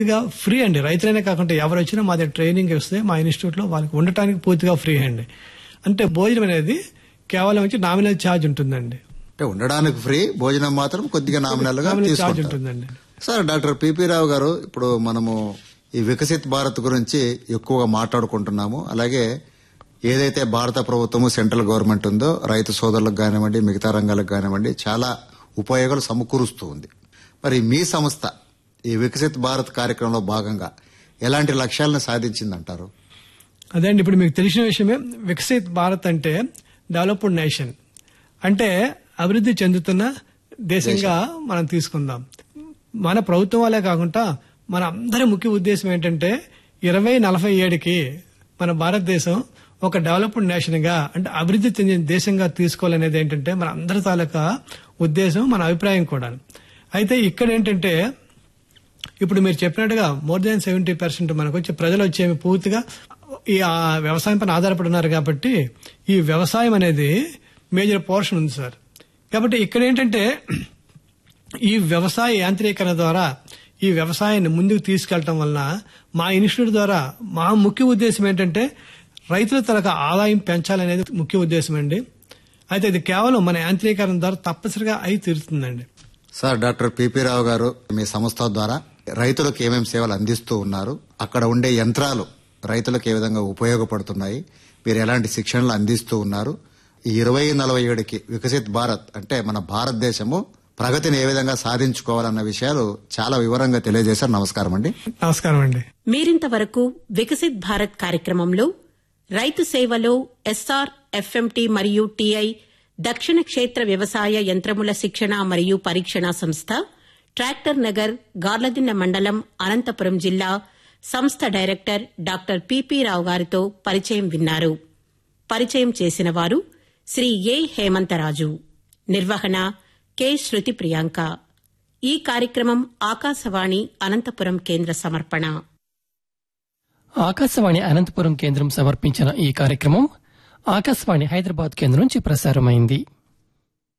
పూర్తిగా ఫ్రీ అండి రైతులనే కాకుండా ఎవరు వచ్చినా మా దగ్గర ట్రైనింగ్ ఇస్తే మా ఇన్స్టిట్యూట్ లో వాళ్ళకి ఉండటానికి పూర్తిగా ఫ్రీ అండి అంటే భోజనం అనేది కేవలం వచ్చి నామినల్ ఛార్జ్ ఉంటుందండి అంటే ఉండడానికి ఫ్రీ భోజనం మాత్రం కొద్దిగా నామినల్ గా నామినల్ ఛార్జ్ తీసుకుంటారు ఉంటుందండి సార్ డాక్టర్ పిపి రావు గారు ఇప్పుడు మనము ఈ వికసిత్ భారత్ గురించి ఎక్కువగా మాట్లాడుకుంటున్నాము అలాగే ఏదైతే భారత ప్రభుత్వము సెంట్రల్ గవర్నమెంట్ ఉందో రైతు సోదరులకు కానివ్వండి మిగతా రంగాలకు కానివ్వండి చాలా ఉపయోగాలు సమకూరుస్తూ ఉంది మరి మీ సంస్థ ఈ వికసిత్ భారత్ కార్యక్రమంలో భాగంగా ఎలాంటి లక్ష్యాలను సాధించిందంటారు అదే అండి ఇప్పుడు మీకు తెలిసిన విషయమే వికసిత్ భారత్ అంటే డెవలప్డ్ నేషన్ అంటే అభివృద్ధి చెందుతున్న దేశంగా మనం తీసుకుందాం మన ప్రభుత్వం వాళ్ళే కాకుండా మన అందరి ముఖ్య ఉద్దేశం ఏంటంటే ఇరవై నలభై ఏడుకి మన భారతదేశం ఒక డెవలప్డ్ నేషన్ గా అంటే అభివృద్ధి చెందిన దేశంగా తీసుకోవాలనేది ఏంటంటే మన అందరి తాలూకా ఉద్దేశం మన అభిప్రాయం కూడా అయితే ఇక్కడ ఏంటంటే ఇప్పుడు మీరు చెప్పినట్టుగా మోర్ దాన్ సెవెంటీ పర్సెంట్ మనకు వచ్చి ప్రజలు వచ్చేమి పూర్తిగా ఈ ఆ వ్యవసాయం పైన ఆధారపడి ఉన్నారు కాబట్టి ఈ వ్యవసాయం అనేది మేజర్ పోర్షన్ ఉంది సార్ కాబట్టి ఇక్కడ ఏంటంటే ఈ వ్యవసాయ యాంత్రీకరణ ద్వారా ఈ వ్యవసాయాన్ని ముందుకు తీసుకెళ్లటం వలన మా ఇన్స్టిట్యూట్ ద్వారా మా ముఖ్య ఉద్దేశం ఏంటంటే రైతుల తరగ ఆదాయం పెంచాలనేది ముఖ్య ఉద్దేశం అండి అయితే ఇది కేవలం మన యాంత్రీకరణ ద్వారా తప్పనిసరిగా అయి తీరుతుందండి సార్ డాక్టర్ పిపి రావు గారు మీ సంస్థ ద్వారా రైతులకు ఏమేమి సేవలు అందిస్తూ ఉన్నారు అక్కడ ఉండే యంత్రాలు రైతులకు ఏ విధంగా ఉపయోగపడుతున్నాయి మీరు ఎలాంటి శిక్షణలు అందిస్తూ ఉన్నారు ఈ ఇరవై నలభై ఏడుకి వికసిత్ భారత్ అంటే మన భారతదేశము ప్రగతిని ఏ విధంగా సాధించుకోవాలన్న విషయాలు చాలా వివరంగా తెలియజేశారు నమస్కారం అండి నమస్కారం అండి మీరింతవరకు వికసిత్ భారత్ కార్యక్రమంలో రైతు సేవలో ఎస్ఆర్ ఎఫ్ఎంటీ మరియు టీఐ దక్షిణ క్షేత్ర వ్యవసాయ యంత్రముల శిక్షణ మరియు పరీక్షణ సంస్థ ట్రాక్టర్ నగర్ గార్లదిన్న మండలం అనంతపురం జిల్లా సంస్థ డైరెక్టర్ డాక్టర్ పిపి రావు గారితో పరిచయం విన్నారు పరిచయం చేసిన వారు శ్రీ ఏ హేమంతరాజు నిర్వహణ కె శృతి ప్రియాంక ఈ కార్యక్రమం ఆకాశవాణి అనంతపురం కేంద్ర సమర్పణ ఆకాశవాణి అనంతపురం కేంద్రం సమర్పించిన ఈ కార్యక్రమం ఆకాశవాణి హైదరాబాద్ కేంద్రం నుంచి ప్రసారమైంది